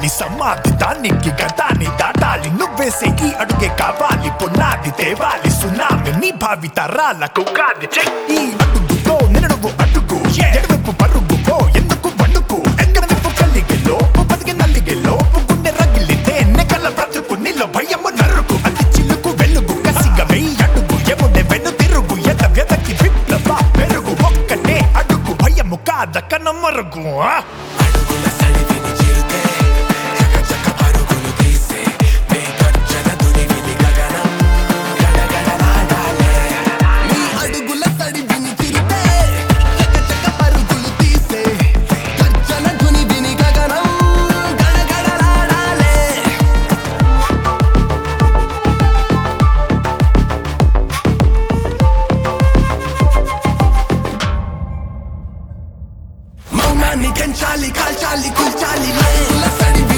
చేరాలి సమాధి దానికి గతాన్ని దాటాలి నువ్వేసే ఈ అడుగే కావాలి పునాది తేవాలి సునామి నీ భావి తరాలకు కాది చెయ్. ఈ అడుగుతో నిన్నడుగు అడుగు ఎడవైపు పరుగు పో ఎందుకు బండుకు ఎక్కడ వైపు కలిగి లోపు బతికి నల్లిగి లోపు గుండె రగిలితే నెకల బ్రతుకు నీలో భయము నరుకు అది చిలుకు వెలుగు కసిగా వెయ్యి అడుగు ఎముడే వెను తిరుగు ఎద వెదకి విప్లవ పెరుగు ఒక్కటే అడుగు భయము కాద కనమరుగు ఆ? అడుగుల సడివిని చిరుతే చక చక పరుగులు తీసే వేగర్జన దునివిని గగనం గడగడలాడాలే నీ అడుగుల సడి విని తిరితే చక చక పరుగులు తీసే గర్జన ధ్వని విని గగనం గడగడలాడాలే మౌనాన్ని పెంచాలి కాల్చాలి కూల్చాలి లే సడి